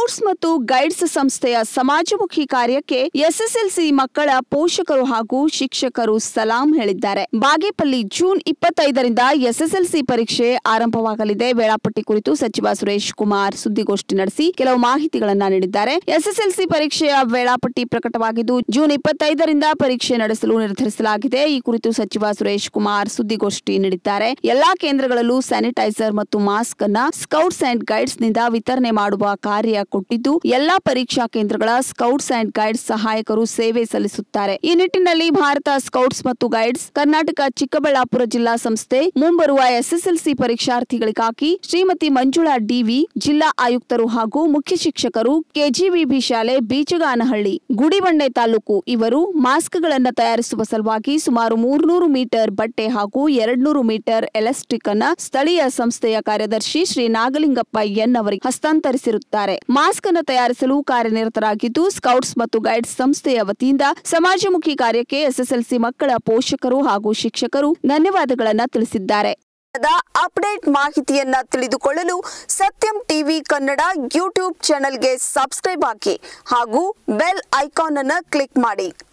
scouts ಮತ್ತು guides ಸಂಸ್ಥೆಯ ಸಮಾಜಮುಖಿ ಕಾರ್ಯಕ್ಕೆ ಎಸ್ಎಸ್ಎಲ್ಸಿ ಮಕ್ಕಳ ಪೋಷಕರು ಹಾಗೂ ಶಿಕ್ಷಕರು ಸಲಾಂ ಹೇಳಿದ್ದಾರೆ ಬಾಗೇಪಲ್ಲಿ ಜೂನ್ ಇಪ್ಪತ್ತೈದರಿಂದ ಎಸ್ಎಸ್ಎಲ್ಸಿ ಪರೀಕ್ಷೆ ಆರಂಭವಾಗಲಿದೆ ವೇಳಾಪಟ್ಟಿ ಕುರಿತು ಸಚಿವ ಸುರೇಶ್ ಕುಮಾರ್ ಸುದ್ದಿಗೋಷ್ಠಿ ನಡೆಸಿ ಕೆಲವು ಮಾಹಿತಿಗಳನ್ನ ನೀಡಿದ್ದಾರೆ ಎಸ್ಎಸ್ಎಲ್ಸಿ ಪರೀಕ್ಷೆಯ ವೇಳಾಪಟ್ಟಿ ಪ್ರಕಟವಾಗಿದ್ದು ಜೂನ್ ಇಪ್ಪತ್ತೈದರಿಂದ ಪರೀಕ್ಷೆ ನಡೆಸಲು ನಿರ್ಧರಿಸಲಾಗಿದೆ ಈ ಕುರಿತು ಸಚಿವ ಸುರೇಶ್ ಕುಮಾರ್ ಸುದ್ದಿಗೋಷ್ಠಿ ನೀಡಿದ್ದಾರೆ ಎಲ್ಲಾ ಕೇಂದ್ರಗಳಲ್ಲೂ ಸ್ಯಾನಿಟೈಸರ್ ಮತ್ತು ಮಾಸ್ಕ್ ಅನ್ನ ಸ್ಕೌಟ್ಸ್ ಅಂಡ್ ಗೈಡ್ಸ್ ನಿಂದ ವಿತರಣೆ ಮಾಡುವ ಕಾರ್ಯ ಕೊಟ್ಟಿದ್ದು ಎಲ್ಲಾ ಪರೀಕ್ಷಾ ಕೇಂದ್ರಗಳ ಸ್ಕೌಟ್ಸ್ ಅಂಡ್ ಗೈಡ್ಸ್ ಸಹಾಯಕರು ಸೇವೆ ಸಲ್ಲಿಸುತ್ತಾರೆ ಈ ನಿಟ್ಟಿನಲ್ಲಿ ಭಾರತ ಸ್ಕೌಟ್ಸ್ ಮತ್ತು ಗೈಡ್ಸ್ ಕರ್ನಾಟಕ ಚಿಕ್ಕಬಳ್ಳಾಪುರ ಜಿಲ್ಲಾ ಸಂಸ್ಥೆ ಮುಂಬರುವ ಎಸ್ಎಸ್ಎಲ್ಸಿ ಪರೀಕ್ಷಾರ್ಥಿಗಳಿಗಾಗಿ ಶ್ರೀಮತಿ ಮಂಜುಳಾ ಡಿವಿ ಜಿಲ್ಲಾ ಆಯುಕ್ತರು ಹಾಗೂ ಮುಖ್ಯ ಶಿಕ್ಷಕರು ಕೆಜಿವಿಬಿ ಶಾಲೆ ಬೀಚಗಾನಹಳ್ಳಿ ಗುಡಿಬಂಡೆ ತಾಲೂಕು ಇವರು ಮಾಸ್ಕ್ಗಳನ್ನು ತಯಾರಿಸುವ ಸಲುವಾಗಿ ಸುಮಾರು ಮೂರ್ನೂರು ಮೀಟರ್ ಬಟ್ಟೆ ಹಾಗೂ ಎರಡ್ನೂರು ಮೀಟರ್ ಎಲಾಸ್ಟಿಕ್ ಅನ್ನ ಸ್ಥಳೀಯ ಸಂಸ್ಥೆಯ ಕಾರ್ಯದರ್ಶಿ ಶ್ರೀ ನಾಗಲಿಂಗಪ್ಪ ಎನ್ ಅವರಿಗೆ ಹಸ್ತಾಂತರಿಸಿರುತ್ತಾರೆ ಮಾಸ್ಕ್ ಅನ್ನು ತಯಾರಿಸಲು ಕಾರ್ಯನಿರತರಾಗಿದ್ದು ಸ್ಕೌಟ್ಸ್ ಮತ್ತು ಗೈಡ್ಸ್ ಸಂಸ್ಥೆಯ ವತಿಯಿಂದ ಸಮಾಜಮುಖಿ ಕಾರ್ಯಕ್ಕೆ ಎಸ್ಎಸ್ಎಲ್ಸಿ ಮಕ್ಕಳ ಪೋಷಕರು ಹಾಗೂ ಶಿಕ್ಷಕರು ಧನ್ಯವಾದಗಳನ್ನ ತಿಳಿಸಿದ್ದಾರೆ ಅಪ್ಡೇಟ್ ಮಾಹಿತಿಯನ್ನ ತಿಳಿದುಕೊಳ್ಳಲು ಸತ್ಯಂ ಟಿವಿ ಕನ್ನಡ ಯೂಟ್ಯೂಬ್ ಚಾನೆಲ್ಗೆ ಸಬ್ಸ್ಕ್ರೈಬ್ ಹಾಕಿ ಹಾಗೂ ಬೆಲ್ ಐಕಾನ್ ಅನ್ನು ಕ್ಲಿಕ್ ಮಾಡಿ